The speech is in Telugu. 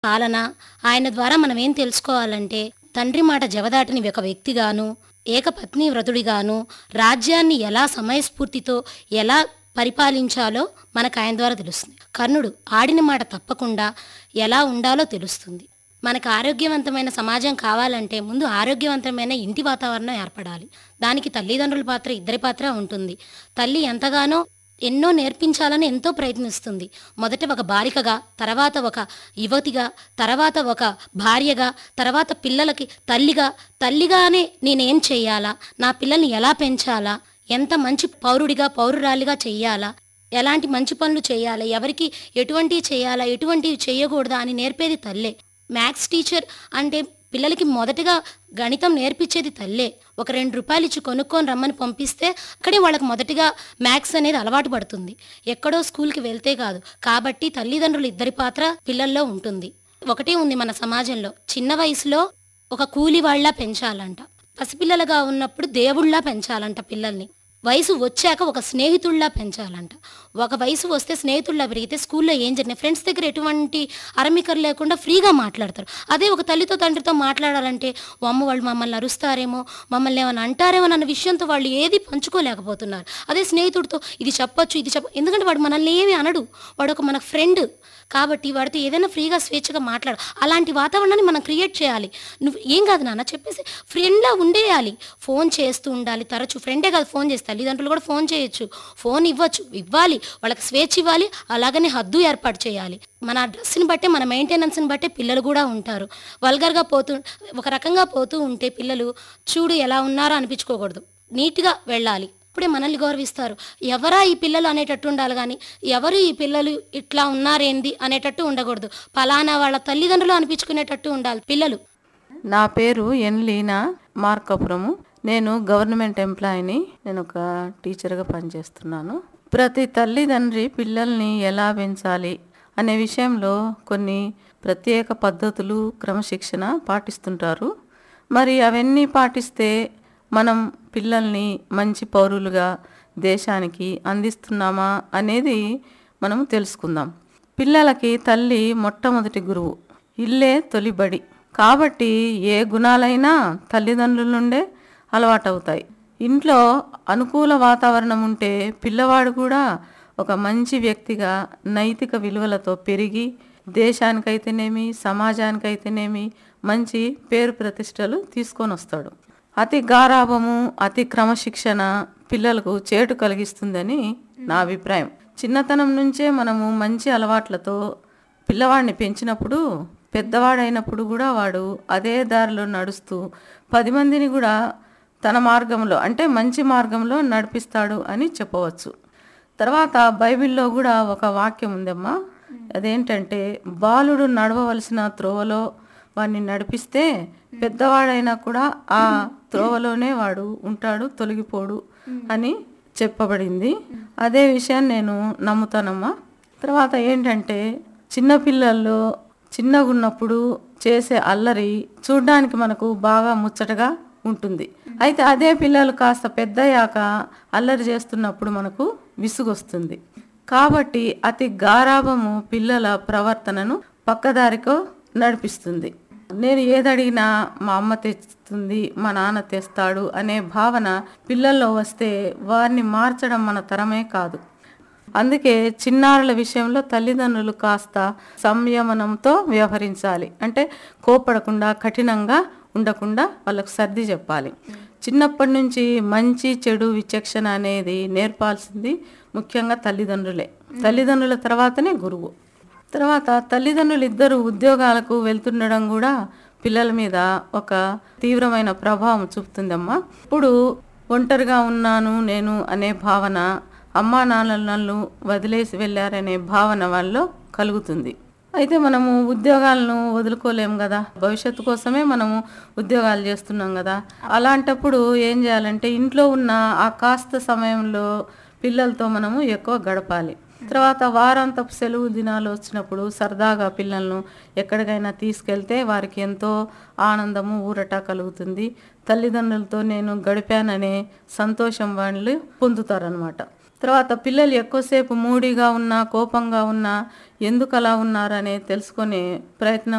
పాలన ఆయన ద్వారా మనం ఏం తెలుసుకోవాలంటే తండ్రి మాట జవదాటిని ఒక వ్యక్తిగాను ఏకపత్ని వ్రతుడిగాను రాజ్యాన్ని ఎలా సమయస్ఫూర్తితో ఎలా పరిపాలించాలో మనకు ఆయన ద్వారా తెలుస్తుంది కర్ణుడు ఆడిన మాట తప్పకుండా ఎలా ఉండాలో తెలుస్తుంది మనకు ఆరోగ్యవంతమైన సమాజం కావాలంటే ముందు ఆరోగ్యవంతమైన ఇంటి వాతావరణం ఏర్పడాలి దానికి తల్లిదండ్రుల పాత్ర ఇద్దరి పాత్ర ఉంటుంది తల్లి ఎంతగానో ఎన్నో నేర్పించాలని ఎంతో ప్రయత్నిస్తుంది మొదట ఒక బాలికగా తర్వాత ఒక యువతిగా తర్వాత ఒక భార్యగా తర్వాత పిల్లలకి తల్లిగా తల్లిగానే నేనేం చేయాలా నా పిల్లల్ని ఎలా పెంచాలా ఎంత మంచి పౌరుడిగా పౌరురాలిగా చెయ్యాలా ఎలాంటి మంచి పనులు చేయాలా ఎవరికి ఎటువంటివి చేయాలా ఎటువంటివి చేయకూడదా అని నేర్పేది తల్లే మ్యాథ్స్ టీచర్ అంటే పిల్లలకి మొదటగా గణితం నేర్పించేది తల్లే ఒక రెండు రూపాయలు ఇచ్చి కొనుక్కొని రమ్మని పంపిస్తే అక్కడే వాళ్ళకి మొదటిగా మ్యాథ్స్ అనేది అలవాటు పడుతుంది ఎక్కడో స్కూల్కి వెళ్తే కాదు కాబట్టి తల్లిదండ్రులు ఇద్దరి పాత్ర పిల్లల్లో ఉంటుంది ఒకటే ఉంది మన సమాజంలో చిన్న వయసులో ఒక కూలి వాళ్ళ పెంచాలంట పసిపిల్లలుగా ఉన్నప్పుడు దేవుళ్ళా పెంచాలంట పిల్లల్ని వయసు వచ్చాక ఒక స్నేహితుల్లా పెంచాలంట ఒక వయసు వస్తే స్నేహితుల్లా పెరిగితే స్కూల్లో ఏం జరిగినాయి ఫ్రెండ్స్ దగ్గర ఎటువంటి అరమికలు లేకుండా ఫ్రీగా మాట్లాడతారు అదే ఒక తల్లితో తండ్రితో మాట్లాడాలంటే "ఓ అమ్మ వాళ్ళు మమ్మల్ని అరుస్తారేమో మమ్మల్ని ఏమైనా అంటారేమో అన్న విషయంతో వాళ్ళు ఏది పంచుకోలేకపోతున్నారు అదే స్నేహితుడితో ఇది చెప్పొచ్చు ఇది చెప్ప ఎందుకంటే వాడు మనల్ని ఏమి అనడు వాడు ఒక మన ఫ్రెండ్ కాబట్టి వాడితో ఏదైనా ఫ్రీగా స్వేచ్ఛగా మాట్లాడు అలాంటి వాతావరణాన్ని మనం క్రియేట్ చేయాలి నువ్వు ఏం కాదు నాన్న చెప్పేసి ఫ్రెండ్లా ఉండేయాలి ఫోన్ చేస్తూ ఉండాలి తరచు ఫ్రెండే కాదు ఫోన్ చేస్తే తల్లిదండ్రులు కూడా ఫోన్ చేయొచ్చు ఫోన్ ఇవ్వచ్చు ఇవ్వాలి వాళ్ళకి స్వేచ్ఛ ఇవ్వాలి అలాగనే హద్దు ఏర్పాటు చేయాలి మన డ్రెస్ని బట్టే మన మెయింటెనెన్స్ని బట్టే పిల్లలు కూడా ఉంటారు వల్గర్గా పోతూ ఒక రకంగా పోతూ ఉంటే పిల్లలు చూడు ఎలా ఉన్నారో అనిపించుకోకూడదు నీట్గా వెళ్ళాలి ఇప్పుడే మనల్ని గౌరవిస్తారు ఎవరా ఈ పిల్లలు అనేటట్టు ఉండాలి కానీ ఎవరు ఈ పిల్లలు ఇట్లా ఉన్నారేంది అనేటట్టు ఉండకూడదు పలానా వాళ్ళ తల్లిదండ్రులు అనిపించుకునేటట్టు ఉండాలి పిల్లలు నా పేరు ఎన్ లీనా మార్కాపురము నేను గవర్నమెంట్ ఎంప్లాయీని నేను ఒక టీచర్గా పనిచేస్తున్నాను ప్రతి తల్లిదండ్రి పిల్లల్ని ఎలా పెంచాలి అనే విషయంలో కొన్ని ప్రత్యేక పద్ధతులు క్రమశిక్షణ పాటిస్తుంటారు మరి అవన్నీ పాటిస్తే మనం పిల్లల్ని మంచి పౌరులుగా దేశానికి అందిస్తున్నామా అనేది మనం తెలుసుకుందాం పిల్లలకి తల్లి మొట్టమొదటి గురువు ఇల్లే తొలి బడి కాబట్టి ఏ గుణాలైనా తల్లిదండ్రుల నుండే అలవాటవుతాయి ఇంట్లో అనుకూల వాతావరణం ఉంటే పిల్లవాడు కూడా ఒక మంచి వ్యక్తిగా నైతిక విలువలతో పెరిగి దేశానికైతేనేమి సమాజానికైతేనేమి మంచి పేరు ప్రతిష్టలు తీసుకొని వస్తాడు అతి గారాభము అతి క్రమశిక్షణ పిల్లలకు చేటు కలిగిస్తుందని నా అభిప్రాయం చిన్నతనం నుంచే మనము మంచి అలవాట్లతో పిల్లవాడిని పెంచినప్పుడు పెద్దవాడైనప్పుడు కూడా వాడు అదే దారిలో నడుస్తూ పది మందిని కూడా తన మార్గంలో అంటే మంచి మార్గంలో నడిపిస్తాడు అని చెప్పవచ్చు తర్వాత బైబిల్లో కూడా ఒక వాక్యం ఉందమ్మా అదేంటంటే బాలుడు నడవవలసిన త్రోవలో వాడిని నడిపిస్తే పెద్దవాడైనా కూడా ఆ త్రోవలోనే వాడు ఉంటాడు తొలగిపోడు అని చెప్పబడింది అదే విషయాన్ని నేను నమ్ముతానమ్మా తర్వాత ఏంటంటే చిన్నపిల్లల్లో చిన్నగా ఉన్నప్పుడు చేసే అల్లరి చూడ్డానికి మనకు బాగా ముచ్చటగా ఉంటుంది అయితే అదే పిల్లలు కాస్త పెద్దయ్యాక అల్లరి చేస్తున్నప్పుడు మనకు విసుగొస్తుంది కాబట్టి అతి గారాభము పిల్లల ప్రవర్తనను పక్కదారికో నడిపిస్తుంది నేను ఏదడిగినా మా అమ్మ తెస్తుంది మా నాన్న తెస్తాడు అనే భావన పిల్లల్లో వస్తే వారిని మార్చడం మన తరమే కాదు అందుకే చిన్నారుల విషయంలో తల్లిదండ్రులు కాస్త సంయమనంతో వ్యవహరించాలి అంటే కోపడకుండా కఠినంగా ఉండకుండా వాళ్ళకు సర్ది చెప్పాలి చిన్నప్పటి నుంచి మంచి చెడు విచక్షణ అనేది నేర్పాల్సింది ముఖ్యంగా తల్లిదండ్రులే తల్లిదండ్రుల తర్వాతనే గురువు తర్వాత తల్లిదండ్రులు ఇద్దరు ఉద్యోగాలకు వెళ్తుండడం కూడా పిల్లల మీద ఒక తీవ్రమైన ప్రభావం చూపుతుందమ్మా ఇప్పుడు ఒంటరిగా ఉన్నాను నేను అనే భావన అమ్మా నాన్నలు నన్ను వదిలేసి వెళ్ళారనే భావన వాళ్ళలో కలుగుతుంది అయితే మనము ఉద్యోగాలను వదులుకోలేం కదా భవిష్యత్తు కోసమే మనము ఉద్యోగాలు చేస్తున్నాం కదా అలాంటప్పుడు ఏం చేయాలంటే ఇంట్లో ఉన్న ఆ కాస్త సమయంలో పిల్లలతో మనము ఎక్కువ గడపాలి తర్వాత వారాంతపు సెలవు దినాలు వచ్చినప్పుడు సరదాగా పిల్లలను ఎక్కడికైనా తీసుకెళ్తే వారికి ఎంతో ఆనందము ఊరట కలుగుతుంది తల్లిదండ్రులతో నేను గడిపాననే సంతోషం వాళ్ళు పొందుతారనమాట తర్వాత పిల్లలు ఎక్కువసేపు మూడీగా ఉన్నా కోపంగా ఉన్నా ఎందుకు అలా ఉన్నారనే తెలుసుకునే ప్రయత్నం